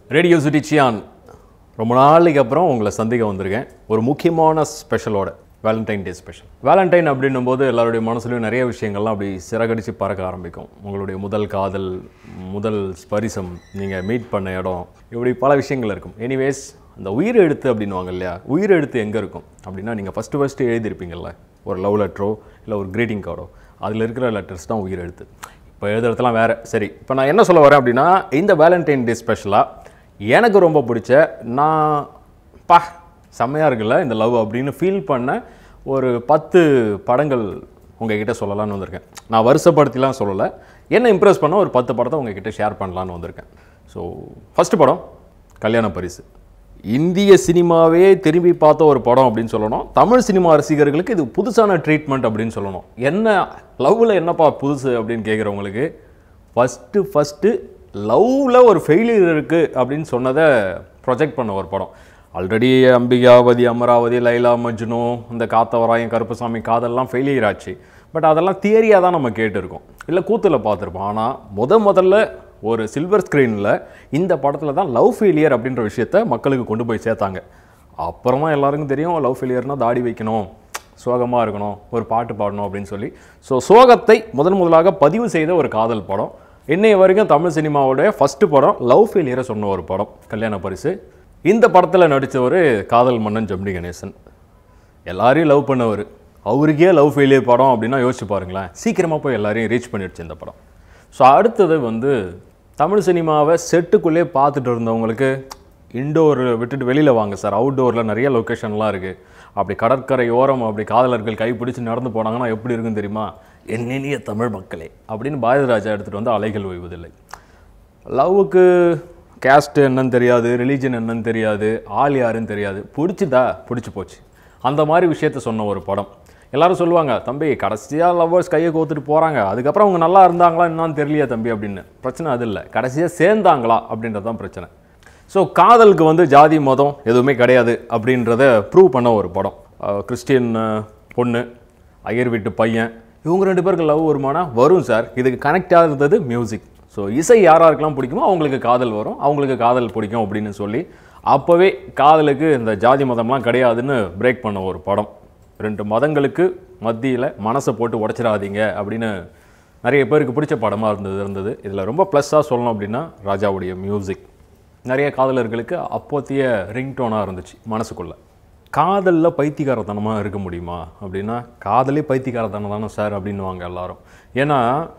radio city cyan ரொம்ப நாளைக்கு அப்புறம் உங்களை சந்திக்க வந்திருக்கேன் ஒரு முக்கியமான ஸ்பெஷலோட வேலண்டைன் டே ஸ்பெஷல் வேலண்டைன் அப்படின்னும் போது எல்லாருடைய மனசுலையும் நிறைய விஷயங்கள்லாம் அப்படி சிறகடிச்சு பறக்க ஆரம்பிக்கும் உங்களுடைய முதல் காதல் முதல் ஸ்பரிசம் நீங்கள் மீட் பண்ண இடம் இப்படி பல விஷயங்கள் இருக்கும் எனிவேஸ் அந்த உயிர் எழுத்து அப்படின்னுவாங்க இல்லையா உயிர் எழுத்து எங்கே இருக்கும் அப்படின்னா நீங்கள் ஃபஸ்ட்டு ஃபஸ்ட்டு எழுதியிருப்பீங்கல்ல ஒரு லவ் லெட்டரோ இல்லை ஒரு greeting கார்டோ அதில் இருக்கிற லெட்டர்ஸ் தான் உயிர் எழுத்து இப்போ எழுதுறதுலாம் வேறு சரி இப்போ நான் என்ன சொல்ல வரேன் அப்படின்னா இந்த வேலண்டைன் டே ஸ்பெஷலாக எனக்கு ரொம்ப பிடிச்ச நான் பா செம்மையாக இருக்குல்ல இந்த லவ் அப்படின்னு ஃபீல் பண்ண ஒரு பத்து படங்கள் உங்ககிட்ட சொல்லலாம்னு வந்திருக்கேன் நான் வருஷப்படுத்திலாம் சொல்லலை என்ன இம்ப்ரெஸ் பண்ண ஒரு பத்து படத்தை உங்ககிட்ட ஷேர் பண்ணலான்னு வந்திருக்கேன் ஸோ ஃபஸ்ட்டு படம் கல்யாண பரிசு இந்திய சினிமாவே திரும்பி பார்த்த ஒரு படம் அப்படின்னு சொல்லணும் தமிழ் சினிமா ரசிகர்களுக்கு இது புதுசான ட்ரீட்மெண்ட் அப்படின்னு சொல்லணும் என்ன லவ்வில் என்னப்பா புதுசு அப்படின்னு கேட்குறவங்களுக்கு ஃபஸ்ட்டு ஃபஸ்ட்டு லவ்வில் ஒரு ஃபெயிலியர் இருக்குது அப்படின்னு சொன்னதை ப்ரொஜெக்ட் பண்ண ஒரு படம் ஆல்ரெடி அம்பிகாவதி அமராவதி லைலா மஜ்னு இந்த காத்தவராயன் கருப்பசாமி காதெல்லாம் ஃபெயிலியர் ஆச்சு பட் அதெல்லாம் தியரியாக தான் நம்ம கேட்டிருக்கோம் இல்லை கூத்தில் பார்த்துருப்போம் ஆனால் முத முதல்ல ஒரு சில்வர் ஸ்க்ரீனில் இந்த படத்தில் தான் லவ் ஃபெயிலியர் அப்படின்ற விஷயத்த மக்களுக்கு கொண்டு போய் சேர்த்தாங்க அப்புறமா எல்லாருக்கும் தெரியும் லவ் ஃபெயிலியர்னால் தாடி வைக்கணும் சோகமாக இருக்கணும் ஒரு பாட்டு பாடணும் அப்படின்னு சொல்லி ஸோ சோகத்தை முதன் முதலாக பதிவு செய்த ஒரு காதல் படம் இன்னைய வரைக்கும் தமிழ் சினிமாவோடைய ஃபஸ்ட்டு படம் லவ் ஃபெயிலியரை சொன்ன ஒரு படம் கல்யாண பரிசு இந்த படத்தில் நடித்தவர் காதல் மன்னன் ஜெமினி கணேசன் எல்லாரையும் லவ் பண்ணவர் அவருக்கே லவ் ஃபெயிலியர் படம் அப்படின்னா யோசிச்சு பாருங்களேன் சீக்கிரமாக போய் எல்லாரையும் ரீச் பண்ணிடுச்சு இந்த படம் ஸோ அடுத்தது வந்து தமிழ் சினிமாவை செட்டுக்குள்ளே பார்த்துட்டு இருந்தவங்களுக்கு இன்டோர் விட்டுட்டு வெளியில் வாங்க சார் அவுட்டோரில் நிறைய லொக்கேஷன்லாம் இருக்குது அப்படி கடற்கரை ஓரம் அப்படி காதலர்கள் கைப்பிடிச்சு நடந்து போனாங்கன்னா எப்படி இருக்குன்னு தெரியுமா என்னென்னிய தமிழ் மக்களே அப்படின்னு பாரதிராஜா எடுத்துகிட்டு வந்து அலைகள் ஓய்வதில்லை லவ்வுக்கு கேஸ்ட் என்னன்னு தெரியாது ரிலீஜன் என்னன்னு தெரியாது ஆள் யாருன்னு தெரியாது பிடிச்சிதா பிடிச்சி போச்சு அந்த மாதிரி விஷயத்த சொன்ன ஒரு படம் எல்லாரும் சொல்லுவாங்க தம்பி கடைசியாக லவ்வர்ஸ் கையை கோத்துட்டு போகிறாங்க அதுக்கப்புறம் அவங்க நல்லா இருந்தாங்களா என்னன்னு தெரியலையா தம்பி அப்படின்னு பிரச்சனை அது இல்லை கடைசியாக சேர்ந்தாங்களா அப்படின்றது தான் பிரச்சனை ஸோ காதலுக்கு வந்து ஜாதி மதம் எதுவுமே கிடையாது அப்படின்றத ப்ரூவ் பண்ண ஒரு படம் அஹ் கிறிஸ்டியன் அஹ், பொண்ணு ஐயர் வீட்டு பையன் இவங்க ரெண்டு பேருக்கு லவ் வருமானா வரும் சார் இதுக்கு கனெக்ட் ஆகிறது மியூசிக் ஸோ இசை யார் யாருக்கெல்லாம் பிடிக்குமோ அவங்களுக்கு காதல் வரும் அவங்களுக்கு காதல் பிடிக்கும் அப்படின்னு சொல்லி அப்போவே காதலுக்கு இந்த ஜாதி மதம்லாம் கிடையாதுன்னு பிரேக் பண்ண ஒரு படம் ரெண்டு மதங்களுக்கு மத்தியில் மனசை போட்டு உடச்சிடாதீங்க அப்படின்னு நிறைய பேருக்கு பிடிச்ச படமாக இருந்தது இருந்தது இதில் ரொம்ப ப்ளஸ்ஸாக சொல்லணும் அப்படின்னா ராஜாவுடைய மியூசிக் நிறைய காதலர்களுக்கு அப்போத்திய ரிங்டோனாக இருந்துச்சு மனசுக்குள்ளே காதலில் பைத்தியக்காரத்தனமாக இருக்க முடியுமா அப்படின்னா காதலே பைத்தியக்காரத்தனம் தானே சார் அப்படின்னுவாங்க எல்லாரும் ஏன்னா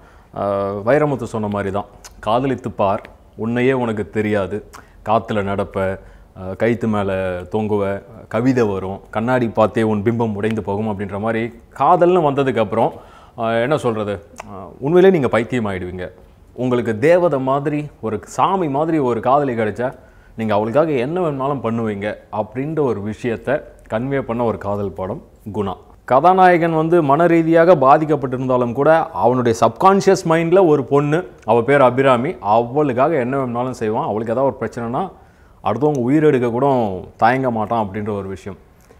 ஆஹ், வைரமுத்து சொன்ன மாதிரி தான் காதலித்து பார் உன்னையே உனக்கு தெரியாது காற்றுல நடப்ப ஆஹ், கைத்து மேலே தொங்குவ கவிதை வரும் கண்ணாடி பார்த்தே உன் பிம்பம் உடைந்து போகும் அப்படின்ற மாதிரி காதல்னு வந்ததுக்கப்புறம் என்ன சொல்கிறது உண்மையிலே நீங்கள் பைத்தியம் ஆயிடுவீங்க உங்களுக்கு தேவதை மாதிரி ஒரு சாமி மாதிரி ஒரு காதலி கிடைச்சா நீங்கள் அவளுக்காக என்ன வேணாலும் பண்ணுவீங்க அப்படின்ற ஒரு விஷயத்தை கன்வே பண்ண ஒரு காதல் படம் குணா கதாநாயகன் வந்து மன ரீதியாக பாதிக்கப்பட்டிருந்தாலும் கூட அவனுடைய சப்கான்ஷியஸ் மைண்டில் ஒரு பொண்ணு அவள் பேர் அபிராமி அவளுக்காக என்ன வேணாலும் செய்வான் அவளுக்கு ஏதாவது ஒரு பிரச்சனைனா அடுத்தவங்க உயிரெடுக்க கூட தயங்க மாட்டான் அப்படின்ற ஒரு விஷயம்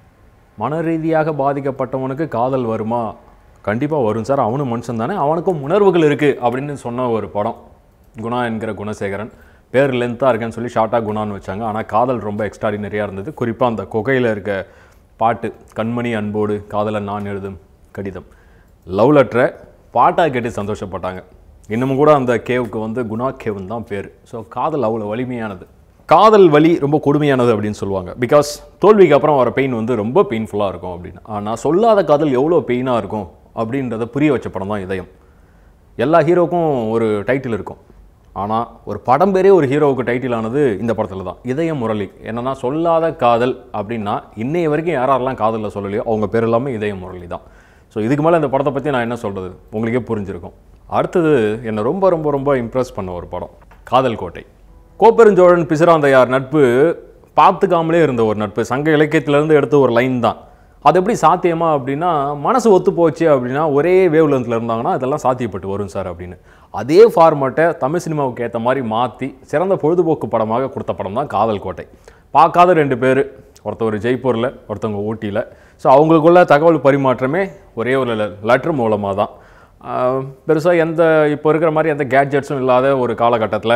மன ரீதியாக பாதிக்கப்பட்டவனுக்கு காதல் வருமா கண்டிப்பாக வரும் சார் அவனும் மனுஷன் தானே அவனுக்கும் உணர்வுகள் இருக்குது அப்படின்னு சொன்ன ஒரு படம் குணா என்கிற குணசேகரன் பேர் லென்த்தாக இருக்கேன்னு சொல்லி ஷார்ட்டாக குணான்னு வச்சாங்க ஆனால் காதல் ரொம்ப எக்ஸ்ட்ராடினரியாக இருந்தது குறிப்பாக அந்த குகையில் இருக்க பாட்டு கண்மணி அன்போடு காதலன் நான் எழுதும் கடிதம் லவ் லெட்டரை பாட்டாக கேட்டு சந்தோஷப்பட்டாங்க இன்னமும் கூட அந்த கேவுக்கு வந்து குணா கேவன் தான் பேர் ஸோ காதல் அவ்வளோ வலிமையானது காதல் வலி ரொம்ப கொடுமையானது அப்படின்னு சொல்லுவாங்க பிகாஸ் தோல்விக்கு அப்புறம் வர பெயின் வந்து ரொம்ப பெயின்ஃபுல்லாக இருக்கும் அப்படின்னு ஆனால் சொல்லாத காதல் எவ்வளோ பெயினாக இருக்கும் அப்படின்றத புரிய வச்ச படம் தான் இதயம் எல்லா ஹீரோக்கும் ஒரு டைட்டில் இருக்கும் ஆனால் ஒரு படம் பேரே ஒரு ஹீரோவுக்கு டைட்டில் ஆனது இந்த படத்தில் தான் இதயம் முரளி என்னன்னா சொல்லாத காதல் அப்படின்னா இன்னைய வரைக்கும் யாரெல்லாம் காதலில் சொல்லலையோ அவங்க பேர் எல்லாமே இதயம் முரளி தான் ஸோ இதுக்கு மேலே இந்த படத்தை பற்றி நான் என்ன சொல்கிறது உங்களுக்கே புரிஞ்சிருக்கும் அடுத்தது என்னை ரொம்ப ரொம்ப ரொம்ப இம்ப்ரெஸ் பண்ண ஒரு படம் காதல் கோட்டை கோப்பெருஞ்சோழன் பிசிராந்தையார் நட்பு பார்த்துக்காமலே இருந்த ஒரு நட்பு சங்க இலக்கியத்திலேருந்து எடுத்த ஒரு லைன் தான் அது எப்படி சாத்தியமா அப்படின்னா மனசு ஒத்து போச்சு அப்படின்னா ஒரே வேவ் லென்த்தில் இருந்தாங்கன்னா இதெல்லாம் சாத்தியப்பட்டு வரும் சார் அப்படின்னு அதே ஃபார்மேட்டை தமிழ் சினிமாவுக்கு ஏற்ற மாதிரி மாற்றி சிறந்த பொழுதுபோக்கு படமாக கொடுத்த படம் தான் காதல் கோட்டை பார்க்காத ரெண்டு பேர் ஒருத்தவர் ஜெய்ப்பூரில் ஒருத்தவங்க ஊட்டியில் ஸோ அவங்களுக்குள்ள தகவல் பரிமாற்றமே ஒரே ஒரு லெட்டர் மூலமாக தான் பெருசாக எந்த இப்போ இருக்கிற மாதிரி எந்த கேட்ஜெட்ஸும் இல்லாத ஒரு காலகட்டத்தில்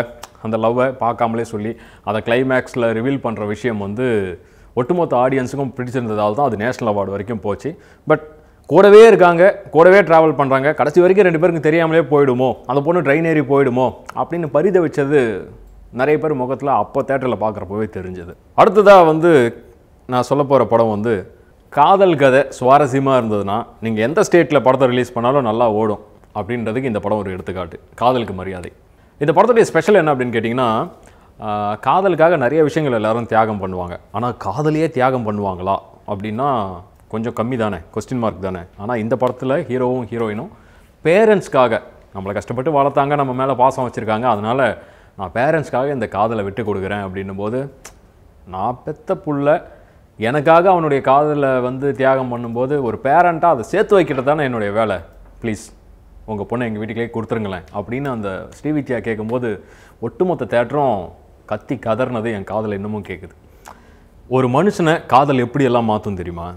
அந்த லவ்வை பார்க்காமலே சொல்லி அதை கிளைமேக்ஸில் ரிவீல் பண்ணுற விஷயம் வந்து ஒட்டுமொத்த ஆடியன்ஸுக்கும் பிடிச்சிருந்ததால் தான் அது நேஷனல் அவார்டு வரைக்கும் போச்சு பட் கூடவே இருக்காங்க கூடவே ட்ராவல் பண்ணுறாங்க கடைசி வரைக்கும் ரெண்டு பேருக்கு தெரியாமலே போயிடுமோ அந்த பொண்ணு ட்ரெயின் ஏறி போயிடுமோ அப்படின்னு பரித வச்சது நிறைய பேர் முகத்தில் அப்போ தேட்டரில் பார்க்குறப்பவே தெரிஞ்சது அடுத்ததாக வந்து நான் சொல்ல போகிற படம் வந்து காதல் கதை சுவாரஸ்யமாக இருந்ததுன்னா நீங்கள் எந்த ஸ்டேட்டில் படத்தை ரிலீஸ் பண்ணாலும் நல்லா ஓடும் அப்படின்றதுக்கு இந்த படம் ஒரு எடுத்துக்காட்டு காதலுக்கு மரியாதை இந்த படத்துடைய ஸ்பெஷல் என்ன அப்படின்னு கேட்டிங்கன்னா ஆஹ், காதலுக்காக நிறைய விஷயங்கள் எல்லாரும் தியாகம் பண்ணுவாங்க ஆனால் காதலையே தியாகம் பண்ணுவாங்களா அப்படின்னா கொஞ்சம் கம்மி தானே கொஸ்டின் மார்க் தானே ஆனால் இந்த படத்தில் ஹீரோவும் ஹீரோயினும் பேரண்ட்ஸ்க்காக நம்மளை கஷ்டப்பட்டு வளர்த்தாங்க நம்ம மேலே பாசம் வச்சுருக்காங்க அதனால் நான் பேரண்ட்ஸ்க்காக இந்த காதலை விட்டு கொடுக்குறேன் அப்படின்னும் போது நான் பெத்த புள்ள எனக்காக அவனுடைய காதலை வந்து தியாகம் பண்ணும்போது ஒரு பேரண்ட்டாக அதை சேர்த்து வைக்கிறது தானே என்னுடைய வேலை ப்ளீஸ் உங்கள் பொண்ணை எங்கள் வீட்டுக்குள்ளே கொடுத்துருங்களேன் அப்படின்னு அந்த ஸ்ரீவித்யா கேட்கும்போது ஒட்டுமொத்த தேட்டரும் கத்தி கதறினது என் காதல் இன்னமும் கேட்குது ஒரு மனுஷனை காதல் எப்படி எல்லாம் மாற்றும் தெரியுமா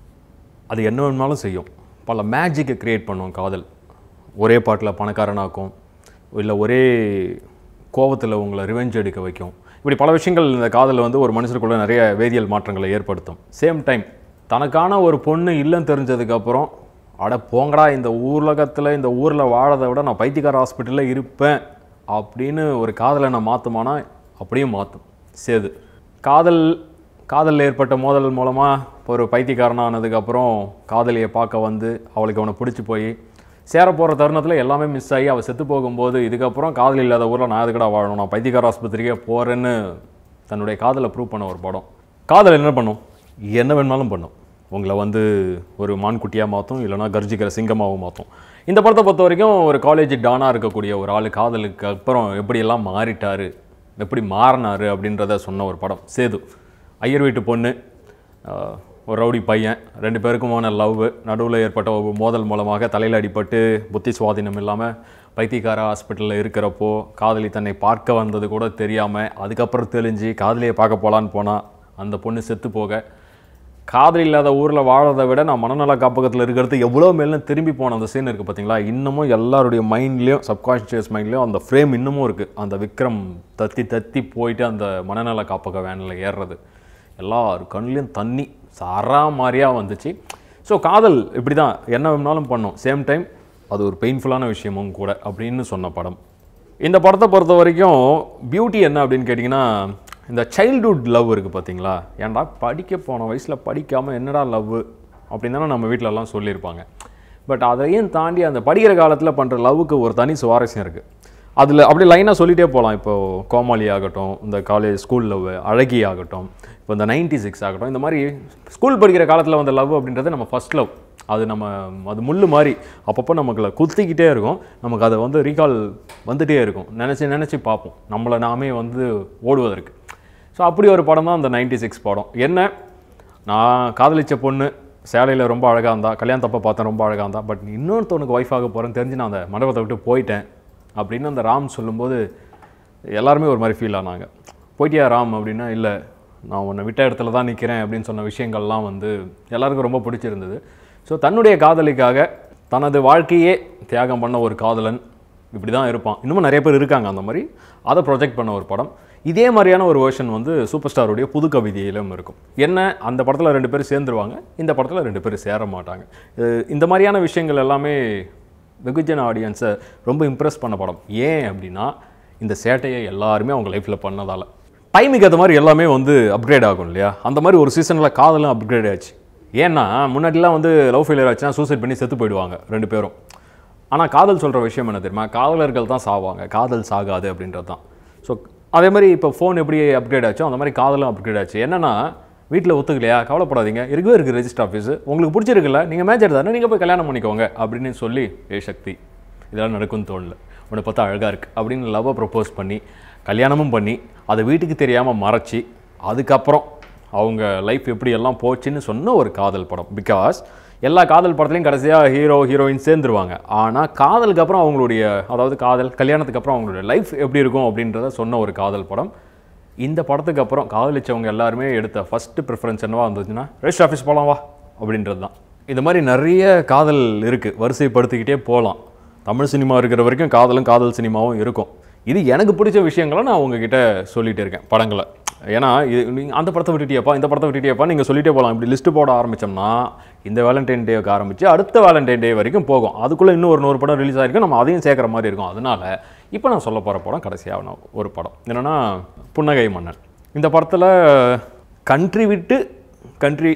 அது என்ன வேணுமாலும் செய்யும் பல மேஜிக்கை கிரியேட் பண்ணும் காதல் ஒரே பாட்டில் பணக்காரனாக்கும் இல்லை ஒரே கோவத்தில் உங்களை ரிவெஞ்ச் எடுக்க வைக்கும் இப்படி பல விஷயங்கள் இந்த காதல் வந்து ஒரு மனுஷருக்குள்ள நிறைய வேதியியல் மாற்றங்களை ஏற்படுத்தும் சேம் டைம் தனக்கான ஒரு பொண்ணு இல்லைன்னு தெரிஞ்சதுக்கப்புறம் அட போங்கடா இந்த உலகத்தில் இந்த ஊரில் வாழதை விட நான் பைத்தியக்கார ஹாஸ்பிட்டலில் இருப்பேன் அப்படின்னு ஒரு காதலை நான் மாற்றுமானா அப்படியும் மாற்றும் சேது காதல் காதலில் ஏற்பட்ட மோதல் மூலமாக ஒரு பைத்தியக்காரனானதுக்கப்புறம் காதலியை பார்க்க வந்து அவளுக்கு அவனை பிடிச்சி போய் சேர போகிற தருணத்தில் எல்லாமே மிஸ் ஆகி அவள் செத்து போகும்போது இதுக்கப்புறம் காதல் இல்லாத ஊரில் நான் எதுக்கடா வாழணும் நான் பைத்தியக்கார ஆஸ்பத்திரிக்கே போகிறேன்னு தன்னுடைய காதலை ப்ரூவ் பண்ண ஒரு படம் காதல் என்ன பண்ணும் என்ன வேணுமாலும் பண்ணும் உங்களை வந்து ஒரு மான்குட்டியாக மாற்றும் இல்லைனா கர்ஜிக்கிற சிங்கமாகவும் மாற்றும் இந்த படத்தை பொறுத்த வரைக்கும் ஒரு காலேஜ் டானாக இருக்கக்கூடிய ஒரு ஆள் காதலுக்கு அப்புறம் எப்படியெல்லாம் மாறிட்டாரு எப்படி மாறினாரு அப்படின்றத சொன்ன ஒரு படம் சேது ஐயர் வீட்டு பொண்ணு ஆஹ், ஒரு ரவுடி பையன் ரெண்டு பேருக்குமான லவ் நடுவில் ஏற்பட்ட ஒரு மோதல் மூலமாக தலையில் அடிபட்டு புத்தி சுவாதீனம் இல்லாமல் பைத்தியக்கார ஹாஸ்பிட்டலில் இருக்கிறப்போ காதலி தன்னை பார்க்க வந்தது கூட தெரியாமல் அதுக்கப்புறம் தெளிஞ்சு காதலியை பார்க்க போகலான்னு போனால் அந்த பொண்ணு செத்து போக காதல் இல்லாத ஊரில் வாழறதை விட நான் மனநல காப்பகத்தில் இருக்கிறது எவ்வளோ மேலும் திரும்பி போன அந்த சீன் இருக்குது பார்த்தீங்களா இன்னமும் எல்லாருடைய மைண்ட்லேயும் சப்கான்ஷியஸ் மைண்ட்லேயும் அந்த ஃப்ரேம் இன்னமும் இருக்குது அந்த விக்ரம் தத்தி தத்தி போயிட்டு அந்த மனநல காப்பக வேனில் ஏறுறது எல்லார் கண்ணுலேயும் தண்ணி சரா மாதிரியாக வந்துச்சு ஸோ காதல் இப்படி தான் என்ன வேணும்னாலும் பண்ணும் சேம் டைம் அது ஒரு பெயின்ஃபுல்லான விஷயமும் கூட அப்படின்னு சொன்ன படம் இந்த படத்தை பொறுத்த வரைக்கும் பியூட்டி என்ன அப்படின்னு கேட்டிங்கன்னா இந்த சைல்ட்ஹுட் லவ் இருக்குது பார்த்தீங்களா ஏன்டா படிக்க போன வயசில் படிக்காமல் என்னடா லவ் அப்படின்னு தானே நம்ம வீட்ல எல்லாம் சொல்லியிருப்பாங்க பட் அதையும் தாண்டி அந்த படிக்கிற காலத்தில் பண்ணுற லவ்வுக்கு ஒரு தனி சுவாரஸ்யம் இருக்குது அதில் அப்படியே லைனாக சொல்லிகிட்டே போகலாம் இப்போது கோமாளி ஆகட்டும் இந்த காலேஜ் ஸ்கூல் லவ் அழகி ஆகட்டும் இப்போ இந்த நைன்டி சிக்ஸ் ஆகட்டும் இந்த மாதிரி ஸ்கூல் படிக்கிற காலத்தில் வந்த லவ் அப்படின்றது நம்ம ஃபர்ஸ்ட் லவ் அது நம்ம அது முள்ளு மாதிரி அப்பப்போ நமக்குள்ள குத்திக்கிட்டே இருக்கும் நமக்கு அதை வந்து ரீகால் வந்துட்டே இருக்கும் நினச்சி நினச்சி பார்ப்போம் நம்மளை நாமே வந்து ஓடுவதற்கு ஸோ அப்படி ஒரு படம் தான் அந்த நைன்டி சிக்ஸ் படம் என்ன நான் காதலிச்ச பொண்ணு சேலையில் ரொம்ப அழகாக இருந்தா கல்யாணத்தப்ப பார்த்தேன் ரொம்ப அழகாக இருந்தா பட் இன்னொருத்தவனுக்கு ஒய்ஃப் ஆக போகிறேன்னு தெரிஞ்சு நான் அந்த மண்டபத்தை விட்டு போயிட்டேன் அப்படின்னு அந்த ராம் சொல்லும்போது எல்லாருமே ஒரு மாதிரி ஃபீல் ஆனாங்க போயிட்டியா ராம் அப்படின்னா இல்லை நான் உன்னை விட்ட இடத்துல தான் நிற்கிறேன் அப்படின்னு சொன்ன விஷயங்கள்லாம் வந்து எல்லாருக்கும் ரொம்ப பிடிச்சிருந்தது ஸோ தன்னுடைய காதலிக்காக தனது வாழ்க்கையே தியாகம் பண்ண ஒரு காதலன் இப்படி தான் இருப்பான் இன்னமும் நிறைய பேர் இருக்காங்க அந்த மாதிரி அதை ப்ரொஜெக்ட் பண்ண ஒரு படம் இதே மாதிரியான ஒரு வெர்ஷன் வந்து சூப்பர் ஸ்டாருடைய புது கவிதையிலும் இருக்கும் என்ன அந்த படத்தில் ரெண்டு பேரும் சேர்ந்துருவாங்க இந்த படத்தில் ரெண்டு பேரும் சேர மாட்டாங்க இது- இந்த மாதிரியான விஷயங்கள் எல்லாமே வெகுஜன ஆடியன்ஸை ரொம்ப இம்ப்ரெஸ் பண்ண படம் ஏன் அப்படின்னா இந்த சேட்டையை எல்லாருமே அவங்க லைஃப்பில் பண்ணதால் டைமுக்கு ஏற்ற மாதிரி எல்லாமே வந்து அப்கிரேட் ஆகும் இல்லையா அந்த மாதிரி ஒரு சீசனில் காதலும் அப்கிரேட் ஆச்சு ஏன்னா முன்னாடிலாம் வந்து லவ் ஃபெயிலியர் ஆச்சுன்னா சூசைட் பண்ணி செத்து போயிடுவாங்க ரெண்டு பேரும் ஆனால் காதல் சொல்கிற விஷயம் என்ன தெரியுமா காதலர்கள் தான் சாவாங்க காதல் சாகாது அப்படின்றது தான் ஸோ அதே மாதிரி இப்போ ஃபோன் எப்படி அப்கிரேட் ஆச்சோ அந்த மாதிரி காதலும் அப்கிரேட் ஆச்சு என்னன்னா வீட்டில் ஒத்துக்கலையா கவலைப்படாதீங்க இருக்கவே இருக்குது ரெஜிஸ்டர் ஆஃபீஸ் உங்களுக்கு பிடிச்சிருக்குல்ல நீங்கள் மேஜர் தானே நீங்கள் போய் கல்யாணம் பண்ணிக்கோங்க அப்படின்னு சொல்லி ஏ சக்தி இதெல்லாம் நடக்கும்னு தோணல உன்னை பார்த்தா அழகாக இருக்குது அப்படின்னு லவ்வை ப்ரப்போஸ் பண்ணி கல்யாணமும் பண்ணி அதை வீட்டுக்கு தெரியாமல் மறைச்சி அதுக்கப்புறம் அவங்க லைஃப் எப்படி எல்லாம் போச்சுன்னு சொன்ன ஒரு காதல் படம் பிகாஸ் எல்லா காதல் படத்துலையும் கடைசியாக ஹீரோ ஹீரோயின் சேர்ந்துருவாங்க ஆனால் காதலுக்கு அப்புறம் அவங்களுடைய அதாவது காதல் கல்யாணத்துக்கு அப்புறம் அவங்களுடைய லைஃப் எப்படி இருக்கும் அப்படின்றத சொன்ன ஒரு காதல் படம் இந்த படத்துக்கு அப்புறம் காதலிச்சவங்க எல்லாருமே எடுத்த ஃபஸ்ட்டு ப்ரிஃபரன்ஸ் என்னவா இருந்துச்சுன்னா ரெஜிஸ்டர் ஆஃபீஸ் போகலாம் வா அப்படின்றது தான் இந்த மாதிரி நிறைய காதல் இருக்குது வரிசைப்படுத்திக்கிட்டே போகலாம் தமிழ் சினிமா இருக்கிற வரைக்கும் காதலும் காதல் சினிமாவும் இருக்கும் இது எனக்கு பிடிச்ச விஷயங்களை நான் உங்ககிட்ட சொல்லிட்டு இருக்கேன் படங்களை ஏன்னா இது நீங்கள் அந்த படத்தை விட்டுட்டியப்பா இந்த படத்தை விட்டுட்டியப்பா நீங்கள் சொல்லிட்டே போகலாம் இப்படி லிஸ்ட்டு போட ஆரம்பித்தோம்னா இந்த வேலண்டைன் டேவுக்கு ஆரம்பித்து அடுத்த வேலண்டைன் டே வரைக்கும் போகும் அதுக்குள்ளே இன்னும் ஒரு நூறு படம் ரிலீஸ் ஆகிருக்கு நம்ம அதையும் சேர்க்குற மாதிரி இருக்கும் அதனால இப்போ நான் சொல்ல போகிற படம் கடைசியாக ஒரு படம் என்னென்னா புன்னகை மன்னன் இந்த படத்தில் கண்ட்ரி விட்டு கண்ட்ரி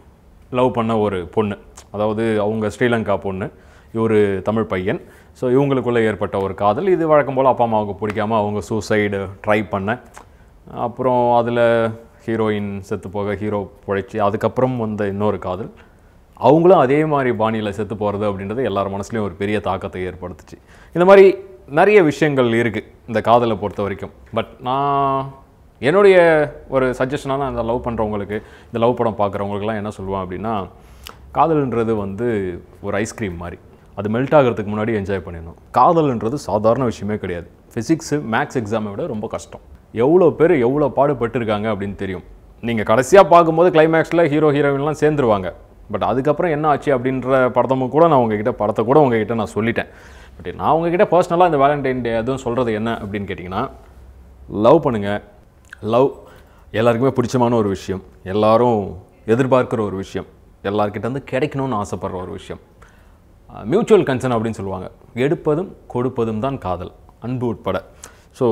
லவ் பண்ண ஒரு பொண்ணு அதாவது அவங்க ஸ்ரீலங்கா பொண்ணு இவர் தமிழ் பையன் ஸோ இவங்களுக்குள்ளே ஏற்பட்ட ஒரு காதல் இது வழக்கம் போல் அப்பா அம்மாவுக்கு பிடிக்காம அவங்க சூசைடு ட்ரை பண்ண அப்புறம் அதில் ஹீரோயின் செத்து போக ஹீரோ பிழைச்சி அதுக்கப்புறம் வந்த இன்னொரு காதல் அவங்களும் அதே மாதிரி பாணியில் செத்து போகிறது அப்படின்றது எல்லார் மனசுலையும் ஒரு பெரிய தாக்கத்தை ஏற்படுத்துச்சு இந்த மாதிரி நிறைய விஷயங்கள் இருக்குது இந்த காதலை பொறுத்த வரைக்கும் பட் நான் என்னுடைய ஒரு சஜஷனாக நான் இந்த லவ் பண்ணுறவங்களுக்கு இந்த லவ் படம் பார்க்குறவங்களுக்குலாம் என்ன சொல்லுவேன் அப்படின்னா காதல்ன்றது வந்து ஒரு ஐஸ்கிரீம் மாதிரி அது மெல்ட் ஆகிறதுக்கு முன்னாடி என்ஜாய் பண்ணிடணும் காதல்ன்றது சாதாரண விஷயமே கிடையாது ஃபிசிக்ஸு மேக்ஸ் எக்ஸாமை விட ரொம்ப கஷ்டம் எவ்வளோ பேர் எவ்வளோ பாடுபட்டிருக்காங்க அப்படின்னு தெரியும் நீங்கள் கடைசியாக பார்க்கும்போது கிளைமேக்ஸில் ஹீரோ ஹீரோயின்லாம் சேர்ந்துருவாங்க பட் அதுக்கப்புறம் என்ன ஆச்சு அப்படின்ற படத்தமும் கூட நான் உங்ககிட்ட படத்தை கூட உங்ககிட்ட நான் சொல்லிட்டேன் பட் நான் உங்ககிட்ட பர்சனலாக இந்த வேலண்டைன் டே அதுவும் சொல்கிறது என்ன அப்படின்னு கேட்டிங்கன்னா லவ் பண்ணுங்கள் லவ் எல்லாருக்குமே பிடிச்சமான ஒரு விஷயம் எல்லாரும் எதிர்பார்க்குற ஒரு விஷயம் எல்லார்கிட்ட இருந்து கிடைக்கணும்னு ஆசைப்படுற ஒரு விஷயம் மியூச்சுவல் கன்சர்ன் அப்படின்னு சொல்லுவாங்க எடுப்பதும் கொடுப்பதும் தான் காதல் அன்பு உட்பட ஸோ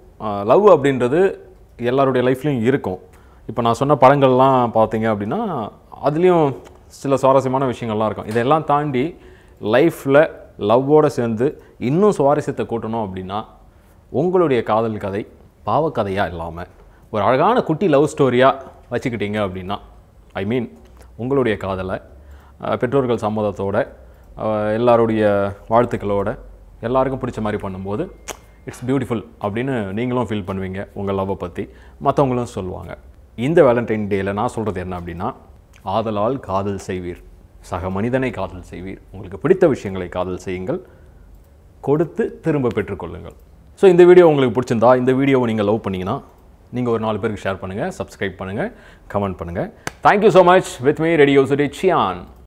லவ் அப்படின்றது எல்லாருடைய லைஃப்லையும் இருக்கும் இப்போ நான் சொன்ன படங்கள்லாம் பார்த்தீங்க அப்படின்னா அதுலேயும் சில சுவாரஸ்யமான விஷயங்கள்லாம் இருக்கும் இதெல்லாம் தாண்டி லைஃப்பில் லவ்வோடு சேர்ந்து இன்னும் சுவாரஸ்யத்தை கூட்டணும் அப்படின்னா உங்களுடைய காதல் கதை பாவக்கதையாக இல்லாமல் ஒரு அழகான குட்டி லவ் ஸ்டோரியாக வச்சுக்கிட்டீங்க அப்படின்னா ஐ மீன் உங்களுடைய காதலை அஹ், பெற்றோர்கள் சம்மதத்தோட அஹ், எல்லாருடைய வாழ்த்துக்களோட எல்லாருக்கும் பிடிச்ச மாதிரி பண்ணும்போது இட்ஸ் பியூட்டிஃபுல் அப்படின்னு நீங்களும் ஃபீல் பண்ணுவீங்க உங்கள் லவ்வை பற்றி மற்றவங்களும் சொல்லுவாங்க இந்த வேலண்டைன் டேயில் நான் சொல்கிறது என்ன அப்படின்னா ஆதலால் காதல் செய்வீர் சக மனிதனை காதல் செய்வீர் உங்களுக்கு பிடித்த விஷயங்களை காதல் செய்யுங்கள் கொடுத்து திரும்ப பெற்றுக்கொள்ளுங்கள் ஸோ இந்த வீடியோ உங்களுக்கு பிடிச்சிருந்தா இந்த வீடியோவை நீங்கள் லவ் பண்ணீங்கன்னா நீங்கள் ஒரு நாலு பேருக்கு ஷேர் பண்ணுங்கள் சப்ஸ்கிரைப் பண்ணுங்கள் கமெண்ட் பண்ணுங்கள் thank you so much with me ரெடியோ சுடி சியான்